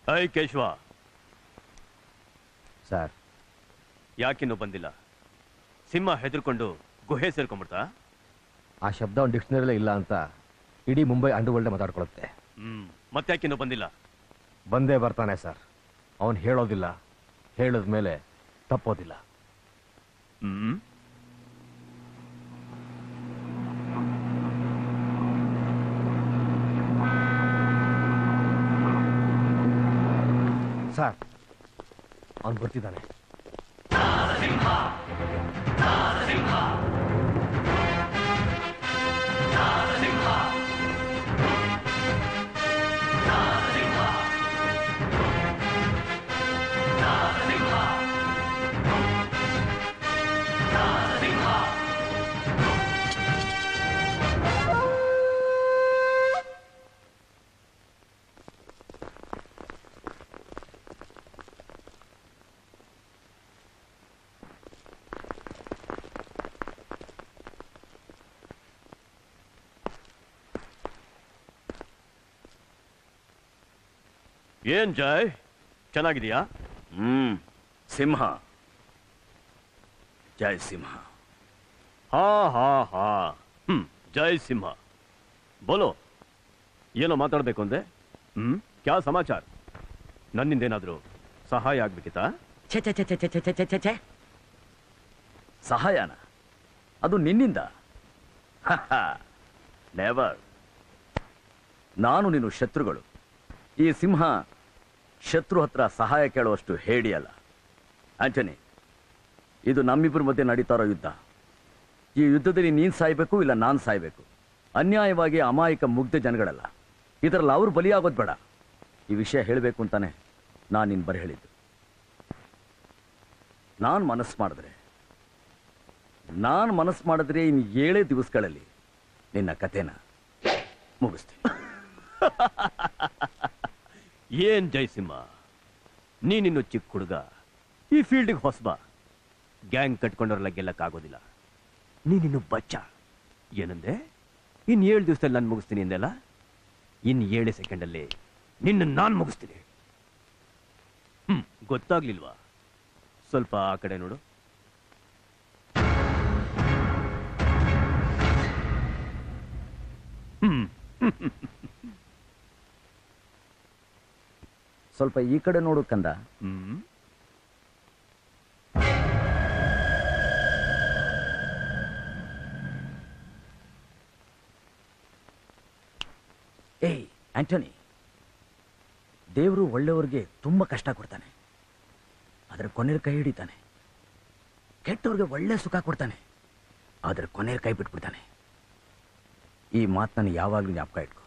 I Keshava sir ಯಾಕಿನ್ನೂ ಬಂದಿಲ್ಲ ಸಿಂಹ ಹೆದರ್ಕೊಂಡು ಗುಹೆ ಸೇರ್ಕೊಂಡ್ಬಿಡ್ತಾ ಆ ಶಬ್ದ ಒಂದು ಡಿಕ್ಷನರಿಲೇ ಇಲ್ಲ ಅಂತ ಇಡೀ ಮುಂಬೈ ಅಂಡರ್ವರ್ಲ್ಡ್ ಮಾತಾಡ್ಕೊಳುತ್ತೆ ಹ್ಮ್ ಮತ್ತ್ಯಾಕಿನ್ನೂ ಬಂದಿಲ್ಲ ಬಂದೇ ಬರ್ತಾನೆ ಸರ್ ಅವನು ಹೇಳೋದಿಲ್ಲ ಹೇಳಿದ ಮೇಲೆ ತಪ್ಪೋದಿಲ್ಲ ಹ್ಮ್ ಸರ್ ಅವನು ಬರ್ತಿದ್ದಾನೆ ಏನ್ ಜಯ್ ಚೆನ್ನಾಗಿದೆಯಾ ಹ್ಮ್ ಸಿಂಹ ಜೈ ಸಿಂಹ ಹಾ ಹಾ ಹಾ ಹ್ಮ್ ಜೈ ಸಿಂಹ ಬೋಲೋ ಏನೋ ಮಾತಾಡ್ಬೇಕು ಅಂದೆ ಹ್ಮ್ ಕ್ಯಾ ಸಮಾಚಾರ ನನ್ನಿಂದೇನಾದ್ರೂ ಸಹಾಯ ಆಗ್ಬೇಕಿತ್ತಾ ಛೆ ಛೆ ಛೆ ಛೆ ಛೆ ಛೆ ಛೆ ಛೆ ಛೆ ಛೆ ಸಹಾಯನ ಅದು ನಿನ್ನಿಂದ ನೆವರ್ ನಾನು ನೀನು ಶತ್ರುಗಳು ಈ ಸಿಂಹ ಶತ್ರು ಹತ್ರ ಸಹಾಯ ಕೇಳುವಷ್ಟು ಹೇಡಿ ಅಲ್ಲ ಆಂಟನಿ ಇದು ನಮ್ಮಿಬ್ಬರ ಮಧ್ಯೆ ನಡೀತಾ ಇರೋ ಯುದ್ಧ ಈ ಯುದ್ಧದಲ್ಲಿ ನೀನ್ ಸಾಯ್ಬೇಕು ಇಲ್ಲ ನಾನ್ ಸಾಯ್ಬೇಕು ಅನ್ಯಾಯವಾಗಿ ಅಮಾಯಕ ಮುಗ್ಧ ಜನಗಳಲ್ಲ ಇದರಲ್ಲಿ ಅವ್ರು ಬಲಿಯಾಗೋದು ಬೇಡ ಈ ವಿಷಯ ಹೇಳಬೇಕು ಅಂತಾನೆ ನಾನು ನಿನ್ ಬರ ಹೇಳಿದ್ದು ನಾನು ಮನಸ್ಸು ಮಾಡಿದ್ರೆ ನಾನು ಮನಸ್ಸು ಮಾಡಿದ್ರೆ ಇನ್ನು ಏಳೇ ದಿವಸಗಳಲ್ಲಿ ನಿನ್ನ ಕತೆನ ಮುಗಿಸ್ತೀನಿ ಏನ್ ಜಯಸಿಂಹ ನೀನಿನ್ನು ಚಿಕ್ಕ ಹುಡುಗ ಈ ಫೀಲ್ಡ್ಗೆ ಹೊಸಬ ಗ್ಯಾಂಗ್ ಕಟ್ಕೊಂಡವ್ರೆಲ್ಲ ಗೆಲ್ಲಕ್ಕಾಗೋದಿಲ್ಲ ನೀನಿನ್ನು ಬಚ್ಚ ಏನಂದೆ ಇನ್ ಏಳು ದಿವಸದಲ್ಲಿ ನಾನು ಮುಗಿಸ್ತೀನಿ ಅಂದೆಲ್ಲ ಇನ್ ಏಳು ಸೆಕೆಂಡಲ್ಲಿ ನಿನ್ನ ನಾನು ಮುಗಿಸ್ತೀನಿ ಹ್ಮ್ ಗೊತ್ತಾಗ್ಲಿಲ್ವಾ ಸ್ವಲ್ಪ ಆ ಕಡೆ ನೋಡು ಹ್ಮ್ ಸ್ವಲ್ಪ ಈ ಕಡೆ ನೋಡು ಕಂದ ಹ್ಮ್ ಏಯ್ ಆಂಟನಿ ದೇವರು ಒಳ್ಳೆಯವ್ರಿಗೆ ತುಂಬ ಕಷ್ಟ ಕೊಡ್ತಾನೆ ಅದರ ಕೊನೆಯ ಕೈ ಹಿಡಿತಾನೆ ಕೆಟ್ಟವ್ರಿಗೆ ಒಳ್ಳೆ ಸುಖ ಕೊಡ್ತಾನೆ ಆದರೆ ಕೊನೆಯ ಕೈ ಬಿಟ್ಬಿಡ್ತಾನೆ ಈ ಮಾತನ್ನು ಯಾವಾಗಲೂ ಜ್ಞಾಪಕ ಇಟ್ಕೊ